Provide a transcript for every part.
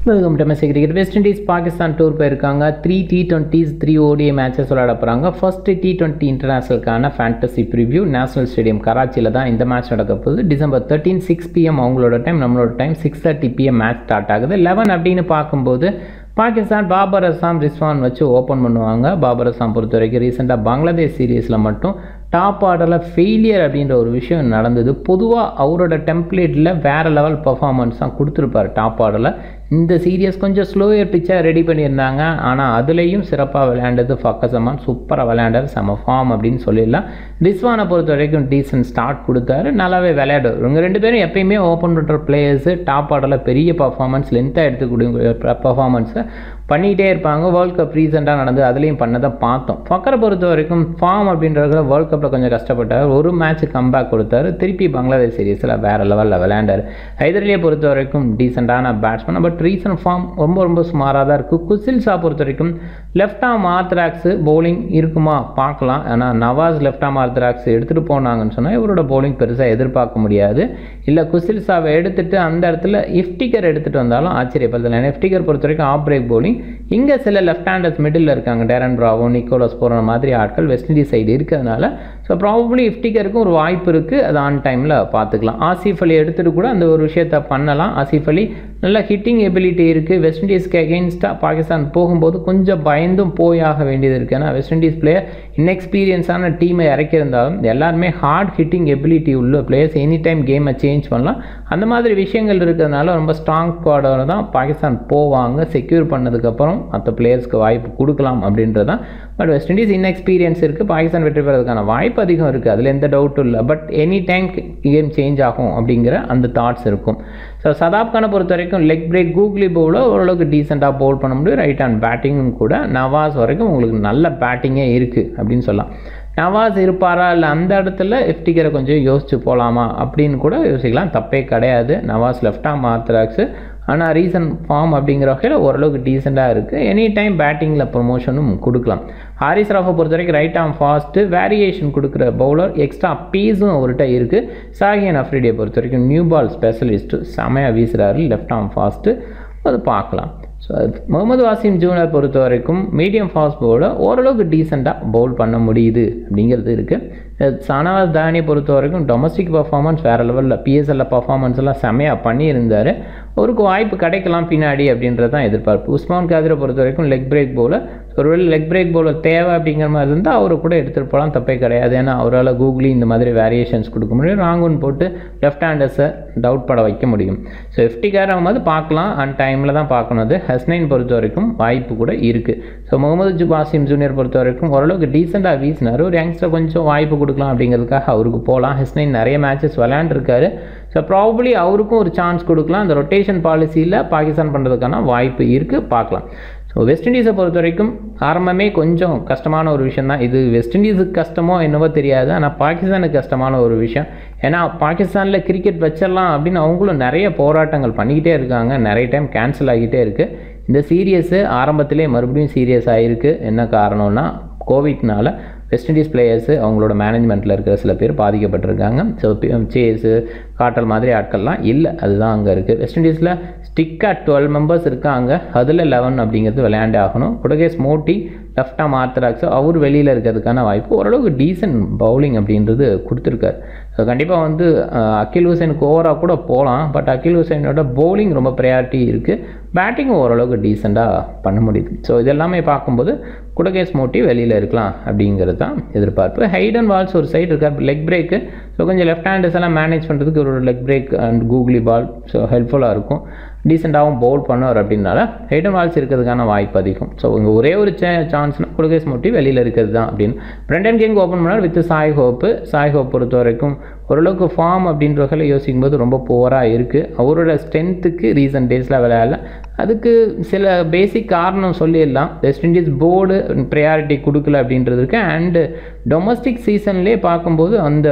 welcome domestic cricket West Indies Pakistan tour போயிருக்காங்க three T twenties three ODI matches விளையாட போகிறாங்க first T twenty இன்டர்நேஷனலுக்கான fantasy preview National Stadium கராச்சியில் தான் இந்த மேட்ச் நடக்க போகுது டிசம்பர் தேர்ட்டீன் சிக்ஸ் பிஎம் அவங்களோட டைம் நம்மளோட time six thirty PM match start ஆகுது லெவன் அப்படின்னு பார்க்கும்போது பாகிஸ்தான் பாபர் அசாம் ரிஸ்வான் வச்சு ஓப்பன் பண்ணுவாங்க பாபர் அசாம் பொறுத்த வரைக்கும் ரீசெண்டாக பங்களாதேஷ் சீரீஸில் மட்டும் டாப் ஆர்டரில் ஃபெயிலியர் அப்படின்ற ஒரு விஷயம் நடந்தது பொதுவாக அவரோட டெம்ப்ளேட்டில் வேறு லெவல் பர்ஃபார்மன்ஸ் தான் கொடுத்துருப்பார் டாப் ஆர்டரில் இந்த சீரியஸ் கொஞ்சம் ஸ்லோயர் பிச்சாக ரெடி பண்ணியிருந்தாங்க ஆனால் அதுலேயும் சிறப்பாக விளையாண்டது ஃபக்கசமான் சூப்பராக விளையாண்டார் செம ஃபார்ம் அப்படின்னு சொல்லிடலாம் ரிஸ்வானை பொறுத்த வரைக்கும் டீசன்ட் ஸ்டார்ட் கொடுத்தாரு நல்லாவே விளையாடுவார் இவங்க ரெண்டு பேரும் எப்பயுமே ஓப்பன் பண்ணுற பிளேயர்ஸு டாப் ஆர்டரில் பெரிய பர்ஃபார்மன்ஸ் லென்த்தாக எடுத்துக்கூடிய பர்ஃபார்மன்ஸை பண்ணிகிட்டே இருப்பாங்க வேர்ல்ட் கப் ரீசெண்டாக நடந்து அதுலேயும் பண்ணதை பார்த்தோம் ஃபக்கரை பொறுத்த வரைக்கும் ஃபார்ம் அப்படின்றதுல வேர்ல்ட் கப்பில் கொஞ்சம் கஷ்டப்பட்டார் ஒரு மேட்ச் கம்பேக் கொடுத்தாரு திருப்பி பங்களாதேஷ் சீரீஸில் வேறு லெவலில் விளையாண்டார் ஹைதரலியை பொறுத்த வரைக்கும் டீசெண்டான பேட்ஸ்மேன் பட் ரீசன்ட் ஃபார்ம் ரொம்ப ரொம்ப சுமாராக தான் இருக்குது குசில் ஷா பொறுத்த வரைக்கும் லெஃப்ட் ஆம் ஆர்த்ராக்ஸு பவுலிங் இருக்குமா பார்க்கலாம் ஆனால் நவாஸ் லெஃப்ட் ஆம் ஆர்த்ராக்ஸ் எடுத்துகிட்டு போனாங்கன்னு சொன்னால் இவரோட பவுலிங் பெருசாக எதிர்பார்க்க முடியாது இல்லை குசில் ஷாவை எடுத்துகிட்டு அந்த இடத்துல இஃப்டிகர் எடுத்துகிட்டு வந்தாலும் ஆச்சரியப்படுத்தல ஏன்னா இஃப்டிகர் பொறுத்த வரைக்கும் ஆஃப் பிரேக் பவுலிங் இங்கே சில லெஃப்ட் ஹேண்டர்ஸ் மிடில் இருக்காங்க டேரன் பிராவோ நிக்கோலஸ் போகிற மாதிரி ஆட்கள் வெஸ்ட் இண்டீஸ் சைடு இருக்கிறதுனால ஸோ ப்ராபப்ளி இஃப்டிகருக்கும் ஒரு வாய்ப்பு இருக்குது அது ஆன் டைமில் பார்த்துக்கலாம் ஆசிஃப் அலி எடுத்துகிட்டு கூட அந்த ஒரு விஷயத்த பண்ணலாம் ஆசிஃப் அலி நல்ல ஹிட்டிங் எபிலிட்டி இருக்குது வெஸ்ட் இண்டீஸ்க்கு அகெயின்ஸ்டாக பாகிஸ்தான் போகும்போது கொஞ்சம் பயந்தும் போய் ஆக வேண்டியது இருக்குது ஏன்னா வெஸ்ட் இண்டீஸ் பிளேயர் இன்எக்ஸ்பீரியன்ஸான டீமை இறக்கியிருந்தாலும் எல்லாருமே ஹார்ட் ஹிட்டிங் எபிலிட்டி உள்ள பிளேயர்ஸ் எனி டைம் கேமை சேஞ்ச் பண்ணலாம் அந்த மாதிரி விஷயங்கள் இருக்கிறதுனால ரொம்ப ஸ்ட்ராங் ஸ்குவாடோட தான் பாகிஸ்தான் போவாங்க செக்யூர் பண்ணதுக்கப்புறம் மற்ற பிளேயர்ஸ்க்கு வாய்ப்பு கொடுக்கலாம் அப்படின்றது தான் பட் வெஸ்ட் இண்டீஸ் இன்எக்ஸ்பீரியன்ஸ் இருக்குது பாகிஸ்தான் வெற்றி பெறதுக்கான வாய்ப்பு அதிகம் இருக்குது அதில் எந்த டவுட்டும் இல்லை but any time game change ஆகும் அப்படிங்கிற அந்த தாட்ஸ் இருக்கும் ஸோ சதாப் கானை பொறுத்த வரைக்கும் லெக் பிரேக் கூகுளி பவுலில் ஓரளவுக்கு டீசெண்டாக பவுல் பண்ண முடியும் ரைட் ஹேண்ட் பேட்டிங்கும் கூட நவாஸ் வரைக்கும் உங்களுக்கு நல்ல பேட்டிங்கே இருக்குது அப்படின்னு சொல்லலாம் நவாஸ் இருப்பாரா இல்லை அந்த இடத்துல எஃப்டிகரை கொஞ்சம் யோசிச்சு போகலாமா அப்படின்னு கூட யோசிக்கலாம் தப்பே கிடையாது நவாஸ் லெஃப்ட் ஆம் ஆர்த்தராக்ஸு ஆனால் ரீசன் ஃபார்ம் அப்படிங்கிற வகையில் ஓரளவுக்கு டீசெண்டாக இருக்குது எனி டைம் பேட்டிங்கில் ப்ரொமோஷனும் கொடுக்கலாம் ஹாரிஸ் ராஃபை பொறுத்த வரைக்கும் ரைட் ஆம் ஃபாஸ்ட்டு வேரியேஷன் கொடுக்குற பவுலர் எக்ஸ்ட்ரா பீஸும் அவர்கிட்ட இருக்குது சாகியன் அஃப்ரிடியை பொறுத்த வரைக்கும் நியூ பால் ஸ்பெஷலிஸ்ட்டு செமையாக வீசுகிறாரு லெஃப்ட் ஆம் ஃபாஸ்ட்டு அது பார்க்கலாம் ஸோ முகமது வாசிம் ஜூனியர் பொறுத்த வரைக்கும் மீடியம் ஃபாஸ்ட் பவுலர் ஓரளவுக்கு டீசெண்டாக பவுல் பண்ண முடியுது அப்படிங்கிறது இருக்குது சனவாஸ் தானியை பொறுத்த வரைக்கும் டொமஸ்டிக் பர்ஃபார்மன்ஸ் வேறு லெவலில் பிஎஸ்எல்ல பர்ஃபார்மன்ஸ் எல்லாம் செம்மையாக பண்ணியிருந்தார் அவருக்கு வாய்ப்பு கிடைக்கலாம் பின்னாடி அப்படின்றது தான் எதிர்பார்ப்பு உஸ்மான் காதிரை பொறுத்த வரைக்கும் leg break bowler leg break break பவுலர் தேவை அப்படிங்கிற மாதிரி இருந்தால் அவரை கூட எடுத்துகிட்டு போகலாம் தப்பே கிடையாது ஏன்னா அவரால் கூகுளி இந்த மாதிரி வேரியேஷன்ஸ் கொடுக்க முடியும் ராங்குன் போட்டு லெஃப்ட் ஹேண்டர்ஸை டவுட் பட வைக்க முடியும் ஸோ எஃப்டிக்கார் ஆகும்போது பார்க்கலாம் அண்ட் டைமில் தான் பார்க்கணும் அது ஹஸ்னைன் பொறுத்த வரைக்கும் வாய்ப்பு கூட இருக்குது ஸோ முகமது ஜு வாசிம் ஜூனியர் பொறுத்த வரைக்கும் ஓரளவுக்கு டீசெண்டாக வீசினார் ஒரு யங்ஸ்டர் கொஞ்சம் வாய்ப்பு கொடுக்கலாம் அப்படிங்கிறதுக்காக அவருக்கு போகலாம் ஹஸ்னைன் நிறைய மேட்சஸ் விளையாண்டுருக்காரு ஸோ ப்ராபப்ளி அவருக்கும் ஒரு சான்ஸ் கொடுக்கலாம் அந்த ரொட்டேஷன் பாலிசியில் பாகிஸ்தான் பண்ணுறதுக்கான வாய்ப்பு இருக்குது பார்க்கலாம் ஸோ வெஸ்ட் இண்டீஸை பொறுத்த வரைக்கும் ஆரம்பமே கொஞ்சம் கஷ்டமான ஒரு விஷயம் தான் இது வெஸ்ட் இண்டீஸுக்கு கஷ்டமோ என்னவோ தெரியாது ஆனால் பாகிஸ்தானுக்கு கஷ்டமான ஒரு விஷயம் ஏன்னா பாகிஸ்தானில் கிரிக்கெட் வச்சிடலாம் அப்படின்னு அவங்களும் நிறைய போராட்டங்கள் பண்ணிக்கிட்டே இருக்காங்க நிறைய டைம் கேன்சல் ஆகிட்டே இருக்குது இந்த சீரியஸு ஆரம்பத்திலே மறுபடியும் சீரியஸ் ஆகிருக்கு என்ன காரணம்னா கோவிட்னால வெஸ்ட் இண்டீஸ் பிளேயர்ஸு அவங்களோட மேனேஜ்மெண்ட்டில் இருக்கிற சில பேர் பாதிக்கப்பட்டிருக்காங்க ஸோ சேஸு காட்டல் மாதிரி ஆட்கள்லாம் இல்லை அதுதான் அங்கே இருக்குது வெஸ்ட் இண்டீஸில் ஸ்டிக்காக டுவெல் மெம்பர்ஸ் இருக்காங்க அதில் லெவன் அப்படிங்கிறது விளையாண்டே ஆகணும் குடகேஸ் மோட்டி லெஃப்ட் ஆம் ஆர்த்தராக்ஸ் அவர் வெளியில் இருக்கிறதுக்கான வாய்ப்பு ஓரளவுக்கு டீசன்ட் பவுலிங் அப்படின்றது கொடுத்துருக்காரு ஸோ கண்டிப்பாக வந்து அகில் ஹுசைனுக்கு ஓவராக கூட போகலாம் பட் அகில் ஹுசைனோட பவுலிங் ரொம்ப ப்ரையாரிட்டி இருக்குது பேட்டிங்கும் ஓரளவுக்கு டீசெண்டாக பண்ண முடியுது ஸோ இதெல்லாமே பார்க்கும்போது குடகேஸ் மோட்டி வெளியில் இருக்கலாம் அப்படிங்கிறது தான் எதிர்பார்ப்பு ஹைடன் வால்ஸ் ஒரு சைடு இருக்கார் லெக் பிரேக்கு ஸோ கொஞ்சம் லெஃப்ட் ஹேண்டர்ஸ் எல்லாம் மேனேஜ் பண்ணுறதுக்கு ஒரு leg break and googly ball so ஹெல்ப்ஃபுல்லாக இருக்கும் டீசெண்டாகவும் பவுல் பண்ணுவார் அப்படின்னால ஹைடன் வால்ஸ் இருக்கிறதுக்கான வாய்ப்பு அதிகம் ஸோ இங்கே ஒரே ஒரு சான்ஸ்னால் குடகேஸ் மோட்டி வெளியில் இருக்கிறது தான் அப்படின்னு பிரண்டன் கிங் ஓப்பன் பண்ணார் with Shai Hope Shai Hope பொறுத்த வரைக்கும் ஓரளவுக்கு ஃபார்ம் அப்படின்ற வகையில் யோசிக்கும் போது ரொம்ப புவராக இருக்குது அவரோட ஸ்ட்ரென்த்துக்கு ரீசன்ட் டேஸில் விளையாடல அதுக்கு சில பேசிக் காரணம் சொல்லிடலாம் வெஸ்ட் இண்டீஸ் போர்டு ப்ரையாரிட்டி கொடுக்கல அப்படின்றதுக்கு அண்டு டொமஸ்டிக் சீசன்லேயே பார்க்கும்போது அந்த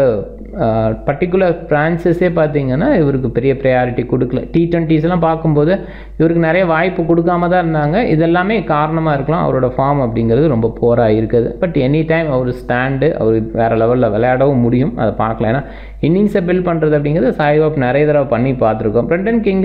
பர்டிகுலர் ஃப்ரான்சஸே பார்த்தீங்கன்னா இவருக்கு பெரிய ப்ரையாரிட்டி கொடுக்கல டி ட்வெண்ட்டிஸ்லாம் பார்க்கும்போது இவருக்கு நிறைய வாய்ப்பு கொடுக்காம தான் இருந்தாங்க இதெல்லாமே காரணமாக இருக்கலாம் அவரோட ஃபார்ம் அப்படிங்கிறது ரொம்ப போராக இருக்குது பட் எனி டைம் அவர் ஸ்டாண்டு அவர் வேறு லெவலில் விளையாடவும் முடியும் அதை பார்க்கலாம் ஏன்னா இன்னிங்ஸை பில்ட் பண்ணுறது அப்படிங்கிறது சாய்வாப் நிறைய தடவை பண்ணி பார்த்துருக்கோம் பிரண்டன் கிங்கு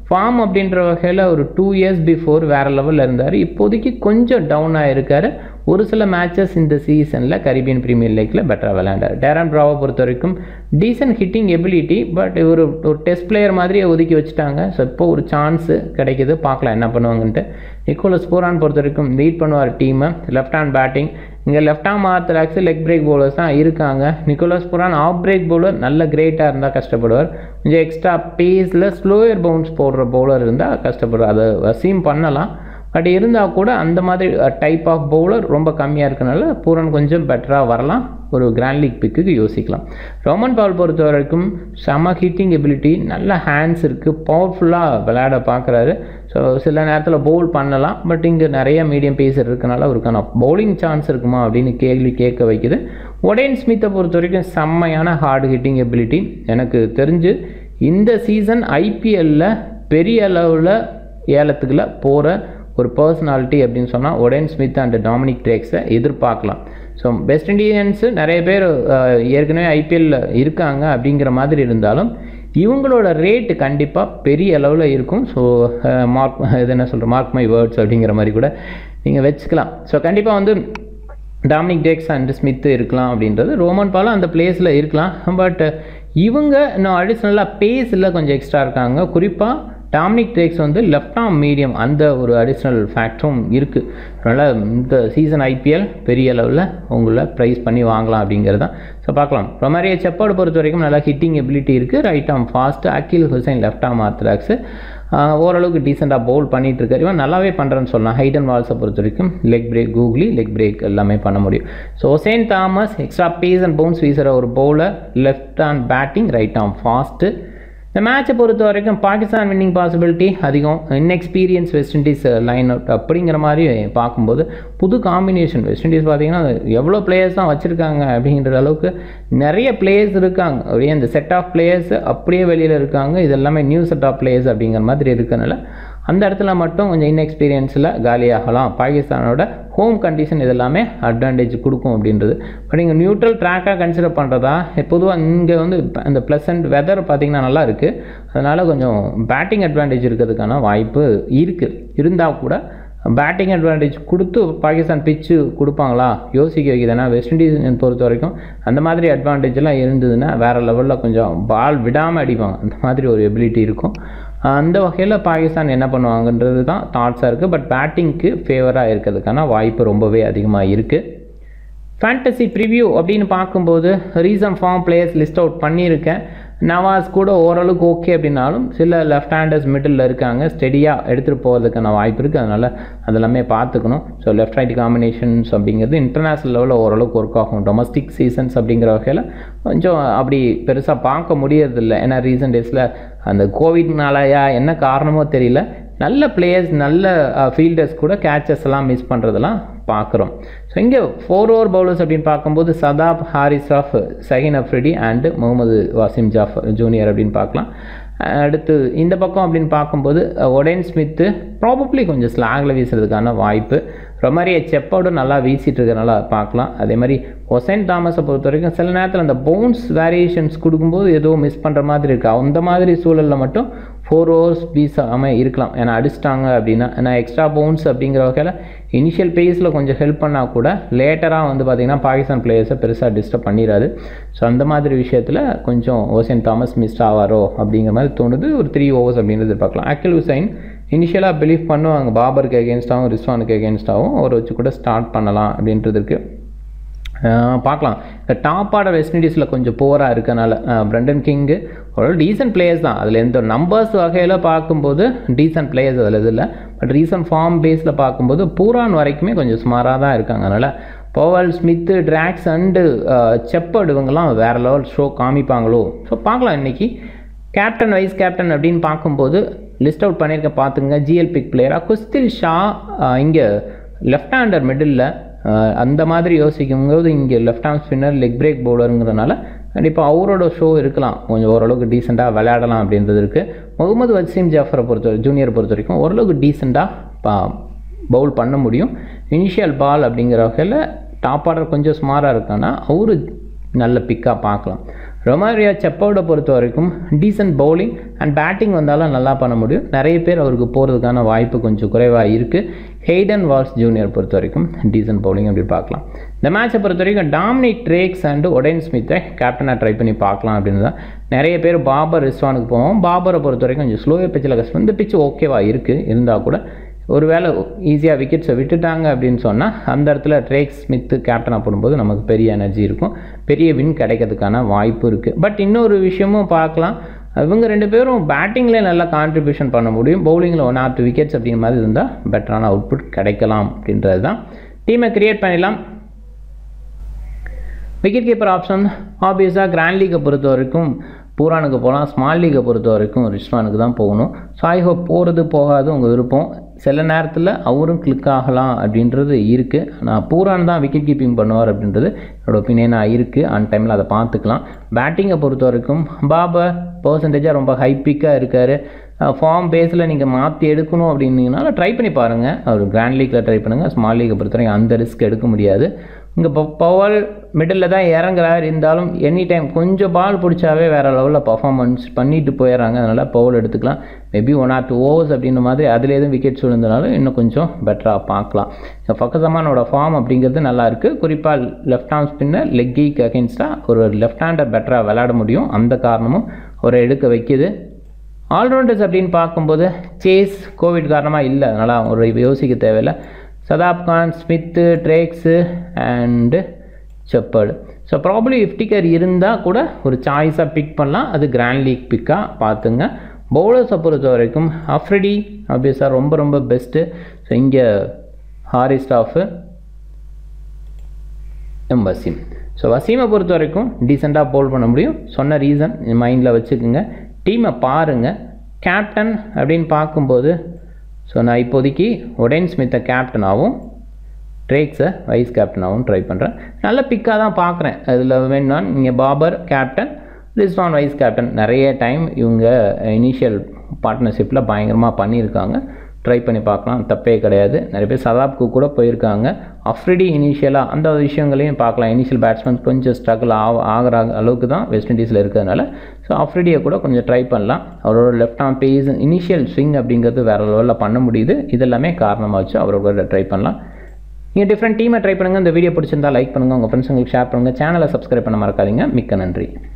ஃபார்ம் அப்படின்ற வகையில் ஒரு டூ இயர்ஸ் பிஃபோர் வேறு லெவலில் இருந்தார் இப்போதைக்கு கொஞ்சம் டவுன் ஆகிருக்காரு ஒரு சில மேட்சஸ் இந்த சீசனில் கரீபியன் பிரீமியர் லீக்கில் பெட்டராக விளையாண்டார் டேரன் ப்ராவை பொறுத்த வரைக்கும் டீசன்ட் ஹிட்டிங் எபிலிட்டி பட் ஒரு ஒரு டெஸ்ட் பிளேயர் மாதிரியே ஒதுக்கி வச்சுட்டாங்க ஸோ இப்போ ஒரு சான்ஸு கிடைக்குது பார்க்கலாம் என்ன பண்ணுவாங்கன்ட்டு நிக்கோலஸ் போரான் பொறுத்த வரைக்கும் லீட் பண்ணுவார் டீமை லெஃப்ட் ஹேண்ட் பேட்டிங் இங்கே left arm orthodox leg break bowlers தான் இருக்காங்க Nicholas Pooran off break bowler நல்ல கிரேட்டாக இருந்தால் கஷ்டப்படுவார் கொஞ்சம் எக்ஸ்ட்ரா பேஸில் ஸ்லோயர் பவுன்ஸ் போடுற பவுலர் இருந்தால் கஷ்டப்படுவார் அதை வசீம் பண்ணலாம் பட் இருந்தால் கூட அந்த மாதிரி டைப் ஆஃப் பவுலர் ரொம்ப கம்மியாக இருக்கனால பூரன் கொஞ்சம் பெட்டராக வரலாம் ஒரு கிராண்ட் லீக் பிக்குக்கு யோசிக்கலாம் ரோமன் பால் பொறுத்த வரைக்கும் செம ஹிட்டிங் எபிலிட்டி நல்ல ஹேண்ட்ஸ் இருக்குது பவர்ஃபுல்லாக விளையாட பார்க்குறாரு ஸோ சில நேரத்தில் பவுல் பண்ணலாம் பட் இங்கே நிறைய மீடியம் பேசர் இருக்கனால அவருக்கான பவுலிங் சான்ஸ் இருக்குமா அப்படின்னு கேள்வி கேட்க வைக்குது ஒடேன் ஸ்மித்தை பொறுத்த வரைக்கும் செம்மையான ஹார்டு ஹிட்டிங் எபிலிட்டி எனக்கு தெரிஞ்சு இந்த சீசன் ஐபிஎல்லில் பெரிய அளவில் ஏலத்துக்குள்ள போகிற ஒரு பர்சனாலிட்டி அப்படின்னு சொன்னால் ஒடேன் ஸ்மித் அண்ட் டாமினிக் ட்ரேக்ஸை எதிர்பார்க்கலாம் ஸோ வெஸ்ட் இண்டியன்ஸு நிறைய பேர் ஏற்கனவே ஐபிஎல்லில் இருக்காங்க அப்படிங்கிற மாதிரி இருந்தாலும் இவங்களோட ரேட்டு கண்டிப்பாக பெரிய அளவில் இருக்கும் ஸோ மார்க் இது என்ன சொல்கிற மார்க் மை வேர்ட்ஸ் அப்படிங்கிற மாதிரி கூட நீங்கள் வச்சுக்கலாம் ஸோ கண்டிப்பாக வந்து டாமினிக் டேக்ஸ் அண்ட் ஸ்மித் இருக்கலாம் அப்படின்றது ரோமன் பாலும் அந்த பிளேஸில் இருக்கலாம் பட் இவங்க இன்னும் அடிஷ்னலாக பேஸில் கொஞ்சம் எக்ஸ்ட்ரா இருக்காங்க குறிப்பாக டாமினிக் டேக்ஸ் வந்து லெஃப்ட் ஆம் மீடியம் அந்த ஒரு அடிஷ்னல் ஃபேக்டரும் இருக்குது அதனால் இந்த சீசன் ஐபிஎல் பெரிய அளவில் உங்களை ப்ரைஸ் பண்ணி வாங்கலாம் அப்படிங்கிறது தான் ஸோ பார்க்கலாம் ரொமாரியா செப்பாடு பொறுத்த வரைக்கும் நல்லா ஹிட்டிங் எபிலிட்டி இருக்குது right arm fast Akeal Hosein left arm orthodox ஓரளவுக்கு டீசெண்டாக பவுல் பண்ணிகிட்டு இருக்காரு இவன் நல்லாவே பண்ணுறேன்னு சொல்லலாம் ஹைட் அண்ட் வால்ஸை பொறுத்த வரைக்கும் leg break googly leg break எல்லாமே பண்ண முடியும் so Oshane Thomas extra pace and bounce வீசுகிற ஒரு bowler left hand batting right arm fast இந்த மேட்சை பொறுத்த வரைக்கும் பாகிஸ்தான் வின்னிங் பாசிபிலிட்டி அதிகம் inexperience West Indies line out அப்படிங்கிற மாதிரி பார்க்கும்போது புது காம்பினேஷன் வெஸ்ட் இண்டீஸ் பார்த்தீங்கன்னா எவ்வளோ பிளேயர்ஸ் தான் வச்சுருக்காங்க அப்படிங்கிற அளவுக்கு நிறைய பிளேயர்ஸ் இருக்காங்க அப்படியே இந்த செட் ஆஃப் பிளேயர்ஸ் அப்படியே வெளியில் இருக்காங்க இது எல்லாமே நியூ செட் ஆஃப் பிளேயர்ஸ் அப்படிங்கிற மாதிரி இருக்கனால அந்த இடத்துல மட்டும் கொஞ்சம் இன்எக்ஸ்பீரியன்ஸில் காலியாகலாம் பாகிஸ்தானோட ஹோம் கண்டிஷன் இதெல்லாமே அட்வான்டேஜ் கொடுக்கும் அப்படின்றது பட் இங்கே நியூட்ரல் ட்ராக்காக கன்சிடர் பண்ணுறதா பொதுவாக இங்கே வந்து அந்த ப்ளசன்ட் வெதர் பார்த்திங்கன்னா நல்லா இருக்குது அதனால் கொஞ்சம் பேட்டிங் அட்வான்டேஜ் இருக்கிறதுக்கான வாய்ப்பு இருக்குது இருந்தால் கூட பேட்டிங் அட்வான்டேஜ் கொடுத்து பாகிஸ்தான் பிச்சு கொடுப்பாங்களா யோசிக்க வைக்குது ஏன்னா வெஸ்ட் இண்டீஸ் பொறுத்த வரைக்கும் அந்த மாதிரி அட்வான்டேஜ்லாம் இருந்ததுன்னா வேறு லெவலில் கொஞ்சம் பால் விடாமல் அடிப்பாங்க அந்த மாதிரி ஒரு எபிலிட்டி இருக்கும் அந்த வகையில் பாகிஸ்தான் என்ன பண்ணுவாங்கன்றது தான் தாட்ஸாக இருக்குது பட் பேட்டிங்க்கு ஃபேவராக இருக்கிறதுக்கான வாய்ப்பு ரொம்பவே அதிகமாக இருக்குது ஃபேண்டசி ப்ரிவ்யூ அப்படின்னு பார்க்கும்போது recent form players list out பண்ணியிருக்கேன் நவாஸ் கூட ஓரளவுக்கு ஓகே அப்படின்னாலும் சில லெஃப்ட் ஹேண்டர்ஸ் மிடில் இருக்காங்க ஸ்டெடியாக எடுத்துகிட்டு போகிறதுக்கான வாய்ப்பு இருக்குது அதனால் அதெல்லாமே பார்த்துக்கணும் ஸோ லெஃப்ட் ரைட் காம்பினேஷன்ஸ் அப்படிங்கிறது இன்டர்நேஷ்னல் லெவலில் ஓரளவுக்கு ஒர்க் ஆகும் டொமஸ்டிக் சீசன்ஸ் அப்படிங்கிற வகையில் கொஞ்சம் அப்படி பெருசாக பார்க்க முடியறதில்ல ஏன்னா ரீசன்ட் டேஸில் அந்த கோவிட்னாலயா என்ன காரணமோ தெரியல நல்ல பிளேயர்ஸ் நல்ல ஃபீல்டர்ஸ் கூட கேச்சஸ் எல்லாம் மிஸ் பண்ணுறதெல்லாம் பார்க்குறோம் ஸோ இங்கே ஃபோர் ஓவர் பவுலர்ஸ் அப்படின்னு பார்க்கும்போது சதாப் ஹாரிஸ் ஆஃப் சஹின் அஃப்ரிடி அண்டு முகமது வாசிம் ஜாஃப் ஜூனியர் அப்படின்னு பார்க்கலாம் அடுத்து இந்த பக்கம் அப்படின்னு பார்க்கும்போது ஒடேன் ஸ்மித்து ப்ராபப்ளி கொஞ்சம் ஸ்லாங்கில் வீசுறதுக்கான வாய்ப்பு ரொமாரியா செப்போடு நல்லா வீசிட்டு இருக்கிறனால பார்க்கலாம் அதே மாதிரி ஒசைன் தாமஸை பொறுத்த வரைக்கும் சில நேரத்தில் அந்த பவுன்ஸ் வேரியேஷன்ஸ் கொடுக்கும்போது ஏதோ மிஸ் பண்ணுற மாதிரி இருக்குது அந்த மாதிரி சூழலில் மட்டும் ஃபோர் ஓவர்ஸ் வீசாமல் இருக்கலாம் ஏன்னா அடிச்சிட்டாங்க அப்படின்னா ஏன்னா எக்ஸ்ட்ரா பவுன்ஸ் அப்படிங்கிற வகையில் இனிஷியல் பேஸில் கொஞ்சம் ஹெல்ப் பண்ணால் கூட லேட்டராக வந்து பார்த்திங்கன்னா பாகிஸ்தான் பிளேயர்ஸை பெருசாக டிஸ்டர்ப் பண்ணிடாது ஸோ அந்த மாதிரி விஷயத்தில் கொஞ்சம் ஓசன் தாமஸ் மிஸ் ஆவாரோ அப்படிங்கிற மாதிரி தோணுது ஒரு த்ரீ ஓவர்ஸ் அப்படின்றது பார்க்கலாம் அக்கில் ஹுசைன் இனிஷியலாக பிலீவ் பண்ணுவாங்க பாபருக்கு எகேன்ஸ்டாகவும் ரிஸ்வானுக்கு எகேன்ஸ்டாகவும் அவர் வச்சு கூட ஸ்டார்ட் பண்ணலாம் அப்படின்றது இருக்குது பார்க்கலாம் இந்த டாப் ஆர்டர் வெஸ்ட் இண்டீஸில் கொஞ்சம் போராக இருக்கனால பிரண்டன் கிங்கு ஒரு டீசென்ட் பிளேயர்ஸ் தான் அதில் எந்த நம்பர்ஸ் வகையில் பார்க்கும்போது டீசென்ட் பிளேயர்ஸ் அதில் இது இல்லை பட் ரீசன்ட் ஃபார்ம் பேஸில் பார்க்கும்போது பூரான் வரைக்குமே கொஞ்சம் சுமாராக தான் இருக்காங்க அதனால் Powell Smith Drakes and Shepherd இவங்கெல்லாம் வேறு லெவல் ஷோ காமிப்பாங்களோ ஸோ பார்க்கலாம் இன்றைக்கி கேப்டன் வைஸ் கேப்டன் அப்படின்னு பார்க்கும்போது லிஸ்ட் அவுட் பண்ணியிருக்க பார்த்துங்க ஜிஎல் பிக் பிளேயராக குஸ்தில் ஷா இங்கே லெஃப்ட் ஹேண்டர் மிடில் அந்த மாதிரி யோசிக்கும்போது இங்கே left hand spinner leg break பவுலருங்கிறனால கண்டிப்பாக அவரோட ஷோ இருக்கலாம் கொஞ்சம் ஓரளவுக்கு டீசெண்டாக விளையாடலாம் அப்படின்றது இருக்குது முகமது வசீம் ஜாஃபரை பொறுத்த ஜூனியர் பொறுத்த வரைக்கும் ஓரளவுக்கு டீசெண்டாக பவுல் பண்ண முடியும் இனிஷியல் பால் அப்படிங்கிற வகையில் டாப் ஆர்டர் கொஞ்சம் ஸ்மாராக இருக்கான்னா அவரு நல்ல பிக்காக பார்க்கலாம் ரொமாரியா செப்போட பொறுத்த வரைக்கும் டீசன்ட் பவுலிங் அண்ட் பேட்டிங் வந்தாலும் நல்லா பண்ண முடியும் நிறைய பேர் அவருக்கு போகிறதுக்கான வாய்ப்பு கொஞ்சம் குறைவாக இருக்குது ஹெய்டன் வால்ஸ் ஜூனியர் பொறுத்த வரைக்கும் டீசன்ட் பவுலிங் அப்படி பார்க்கலாம் இந்த மேட்சை பொறுத்த வரைக்கும் டாமினிக் ட்ரேக்ஸ் அண்டு ஒடைன் ஸ்மித்தை கேப்டனாக ட்ரை பண்ணி பார்க்கலாம் அப்படின்னு தான் நிறைய பேர் பாபர் ரிஸ்வானுக்கு போவோம் பாபரை பொறுத்த வரைக்கும் கொஞ்சம் ஸ்லோவே பிச்சில் கஷ்டம் இந்த பிச்சு ஓகேவா இருக்குது இருந்தால் கூட ஒருவேளை ஈஸியாக விக்கெட்ஸை விட்டுட்டாங்க அப்படின்னு சொன்னால் அந்த இடத்துல ட்ரேக் ஸ்மித்து கேப்டனாக போடும்போது நமக்கு பெரிய எனர்ஜி இருக்கும் பெரிய வின் கிடைக்கிறதுக்கான வாய்ப்பு இருக்குது பட் இன்னொரு விஷயமும் பார்க்கலாம் இவங்க ரெண்டு பேரும் பேட்டிங்லேயே நல்லா கான்ட்ரிபியூஷன் பண்ண முடியும் பவுலிங்கில் ஒன் ஆர் டூ விக்கெட்ஸ் அப்படிங்கிற மாதிரி இருந்தால் பெட்டரான அவுட்புட் கிடைக்கலாம் அப்படின்றது தான் டீமை கிரியேட் பண்ணிடலாம் விக்கெட் கீப்பர் ஆப்ஷன் ஆப்வியஸாக கிராண்ட் லீக்கை பொறுத்த வரைக்கும் பூரானுக்கு போகலாம் ஸ்மால் லீக்கை பொறுத்த வரைக்கும் ரிஷ்வானுக்கு தான் போகணும் சாய் ஹோப் போகிறது போகாது உங்கள் விருப்பம் சில நேரத்தில் அவரும் கிளிக் ஆகலாம் அப்படின்றது இருக்குது ஆனால் பூரான் தான் விக்கெட் கீப்பிங் பண்ணுவார் அப்படின்றது என்னோட ஒப்பீனியனாக இருக்குது அன் டைமில் அதை பார்த்துக்கலாம் பேட்டிங்கை பொறுத்த வரைக்கும் பாபா பர்சன்டேஜாக ரொம்ப ஹை பிக்காக இருக்கார் ஃபார்ம் பேஸில் நீங்கள் மாற்றி எடுக்கணும் அப்படின்னீங்கனால ட்ரை பண்ணி பாருங்கள் அவர் கிராண்ட் லீக்கில் ட்ரை பண்ணுங்கள் ஸ்மால் லீக்கை பொறுத்த வரைக்கும் அந்த ரிஸ்க் எடுக்க முடியாது இங்கே இப்போ பவல் மிடில் தான் இறங்குறார் இருந்தாலும் எனி டைம் கொஞ்சம் பால் பிடிச்சாவே வேறு லெவலில் பர்ஃபார்மன்ஸ் பண்ணிட்டு போயிடறாங்க அதனால் பவுல் எடுத்துக்கலாம் maybe one or two overs அப்படின்ற மாதிரி அதில் எதுவும் விக்கெட்ஸ் விழுந்தனாலும் இன்னும் கொஞ்சம் பெட்டராக பார்க்கலாம் இந்த ஃபக்கசமானோட ஃபார்ம் அப்படிங்கிறது நல்லா இருக்குது குறிப்பாக லெஃப்ட் ஹார்ம் ஸ்பின்னர் லெக்கிக்கு அகேன்ஸ்டாக ஒரு லெஃப்ட் ஹேண்டர் பெட்டராக விளையாட முடியும் அந்த காரணமும் ஒரு எடுக்க வைக்கிது ஆல்ரவுண்டர்ஸ் அப்படின்னு பார்க்கும்போது சேஸ் கோவிட் காரணமாக இல்லை அதனால் ஒரு யோசிக்க தேவையில்லை Shadab Khan Smith Drakes and Shepherd so probably Iftikhar இருந்தால் கூட ஒரு சாய்ஸாக பிக் பண்ணலாம் அது கிராண்ட் லீக் பிக்காக பார்த்துங்க பவுலர்ஸை பொறுத்த வரைக்கும் அஃப்ரிடி ஆப்வியஸாக ரொம்ப ரொம்ப பெஸ்ட்டு ஸோ இங்கே ஹாரி ஸ்டாஃபு எம் வசீம் ஸோ வசீமை பொறுத்த வரைக்கும் டீசெண்டாக போல் பண்ண முடியும் சொன்ன ரீசன் மைண்டில் வச்சுக்கோங்க டீமை பாருங்கள் கேப்டன் அப்படின்னு பார்க்கும்போது ஸோ நான் இப்போதைக்கு ஒடேன் ஸ்மித்தை கேப்டனாகவும் ட்ரேக்ஸை வைஸ் கேப்டனாகவும் ட்ரை பண்ணுறேன் நல்ல பிக்காக தான் பார்க்குறேன் அதில் வேணும்னா நீங்கள் Babar captain Rizwan vice captain நிறைய டைம் இவங்க இனிஷியல் பார்ட்னர்ஷிப்பில் பயங்கரமாக பண்ணியிருக்காங்க ட்ரை பண்ணி பார்க்கலாம் தப்பே கிடையாது நிறைய பேர் சதாப்க்கு கூட போயிருக்காங்க அஃப்ரிடி இனிஷியலாக அந்த விஷயங்களையும் பார்க்கலாம் இனிஷியல் பேட்ஸ்மேன் கொஞ்சம் ஸ்ட்ரகிள் ஆக ஆகிற அளவுக்கு தான் வெஸ்ட் இண்டீஸில் இருக்கிறதுனால ஸோ அஃப்ரிடியை கூட கொஞ்சம் ட்ரை பண்ணலாம் அவரோட left arm base initial swing அப்படிங்கிறது வேறு லெவலில் பண்ண முடியுது இதெல்லாமே காரணமாக வச்சு அவரோட ட்ரை பண்ணலாம் நீங்கள் டிஃப்ரெண்ட் டீமை ட்ரை பண்ணுங்கள் இந்த வீடியோ பிடிச்சிருந்தா லைக் பண்ணுங்கள் உங்கள் ஃப்ரெண்ட்ஸுங்களுக்கு ஷேர் பண்ணுங்கள் சேனலை சப்ஸ்கிரைப் பண்ண மறக்காதீங்க மிக்க நன்றி